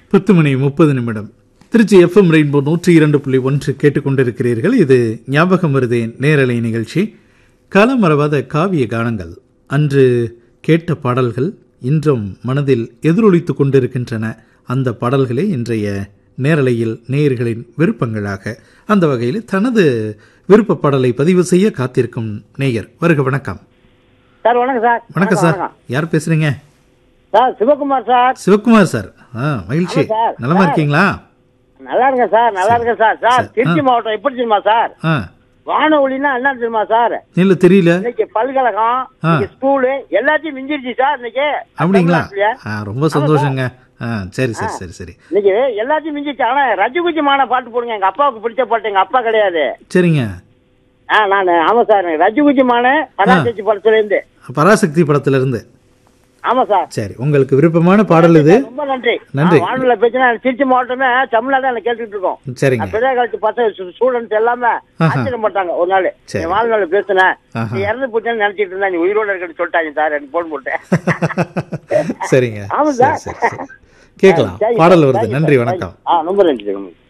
பத்து மணி முப்பது நிமிடம் திருச்சி எஃப்எம் ரெயின்போ நூற்றி இரண்டு புள்ளி ஒன்று கேட்டுக்கொண்டிருக்கிறீர்கள் இது ஞாபகம் வருதேன் நேரலை நிகழ்ச்சி காலம் மறவாத காவிய கானங்கள் அன்று கேட்ட பாடல்கள் இன்றும் மனதில் எதிரொலித்துக் கொண்டிருக்கின்றன அந்த பாடல்களே இன்றைய நேரலையில் நேயர்களின் விருப்பங்களாக அந்த வகையில் தனது விருப்ப பாடலை பதிவு செய்ய காத்திருக்கும் நேயர் வருக வணக்கம் சார் வணக்கம் சார் வணக்கம் சார் யார் பேசுறீங்க sir Sivakumar sir Sivakumar sir ஆ மகிழ்ச்சி ஆமா சார். நலமா சார். இருக்கீங்களா நல்லா இருக்கேன் சார் நல்லா இருக்கேன் சார் சார் திருச்சி மாவட்டம் எப்படி தெரியுமா சார் ஆ வானொலின்னா என்ன தெரியுமா சார் இல்ல தெரியல இன்னைக்கு பல்கழகம் ஆ. இன்னைக்கு ஸ்கூலு எல்லாத்தையும் மிஞ்சிருச்சு சார் இன்னைக்கு அப்படிங்களா தமிழ்நாட்டுலயே. ஆ ரொம்ப சந்தோஷங்க ஆ சரி சரி சரி சரி இன்னைக்கு எல்லாத்தையும் மிஞ்சிருச்சு ஆனா ரஜிகுஜி மான பாட்டு போடுங்க எங்க அப்பாவுக்கு பிடிச்ச பாட்டு எங்க அப்பா கிடையாது சரிங்க ஆ நான் ஆமா சார் ரஜிகுஜி மான பராசக்தி படத்துல இருந்து பராசக்தி படத்துல இருந்து ஆமா சார் சரி உங்களுக்கு விருப்பமான பாடல் இது ரொம்ப நன்றி நன்றி. வானொலியில பேசினா திருச்சி மாவட்டமே தமிழ்நாடு எனக்கு கேட்டுட்டு இருக்கோம் சரிங்க பெரிய காலத்து பசங்க ஸ்டூடெண்ட்ஸ் எல்லாமே ஆச்சரியப்பட்டாங்க ஒரு நாள் சரி. என் வாழ்நாள் பேசுனேன் ஆஹா. நீ இறந்து போச்சேன்னு நினைச்சிட்டு இருந்தா நீ உயிரோட இருக்கன்னு சொல்லிட்டாங்க சார் எனக்கு போன் போட்டேன் சரிங்க ஆமா சரி சார். சரி சரி கேட்கலாம் Thank you, பாடல் sir. வருது Thank you, நன்றி sir. வணக்கம் ஆ ரொம்ப நன்றி